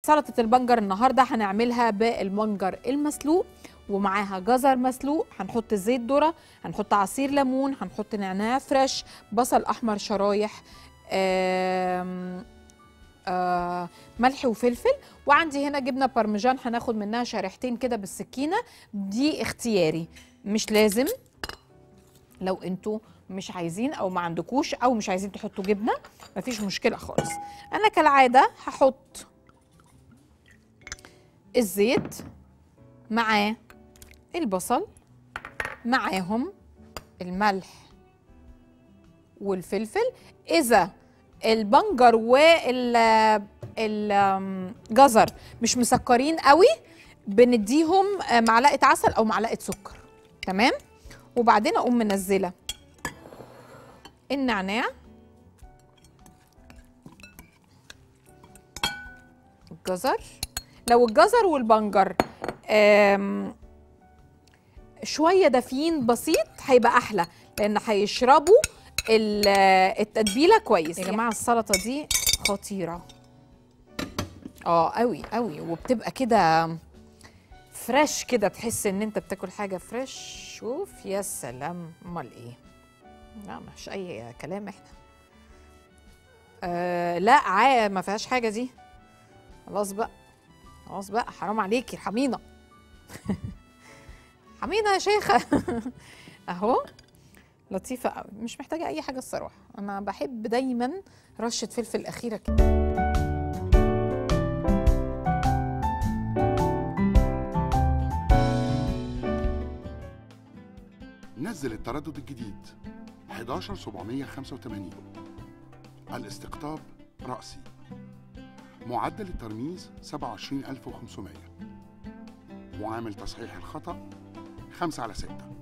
سلطه البنجر النهارده هنعملها بالبنجر المسلوق ومعاها جزر مسلوق هنحط زيت ذره هنحط عصير ليمون هنحط نعناع فريش بصل احمر شرايح آم، آه ملح وفلفل وعندي هنا جبنه بارميجان هناخد منها شريحتين كده بالسكينه دي اختياري مش لازم لو انتوا مش عايزين او ما عندكوش او مش عايزين تحطوا جبنه مفيش مشكله خالص انا كالعاده هحط الزيت معاه البصل معاهم الملح والفلفل اذا البنجر والجزر مش مسكرين قوي بنديهم آه، معلقه عسل او معلقه سكر تمام وبعدين اقوم منزله النعناع الجزر لو الجزر والبنجر آم، شويه دافيين بسيط هيبقى احلى لان هيشربوا ال- التتبيله كويس يا جماعه السلطه دي خطيره اه قوي قوي وبتبقى كده فريش كده تحس ان انت بتاكل حاجه فريش شوف يا سلام امال ايه لا مش اي كلام احنا آه لا عا ما فيهاش حاجه دي خلاص بقى خلاص بقى حرام عليكي ارحمينا حمينا يا شيخه اهو لطيفه قوي مش محتاجه اي حاجه الصراحه انا بحب دايما رشه فلفل اخيره كده نزل التردد الجديد 11785 الاستقطاب رأسي معدل الترميز 27500 معامل تصحيح الخطأ 5 على 6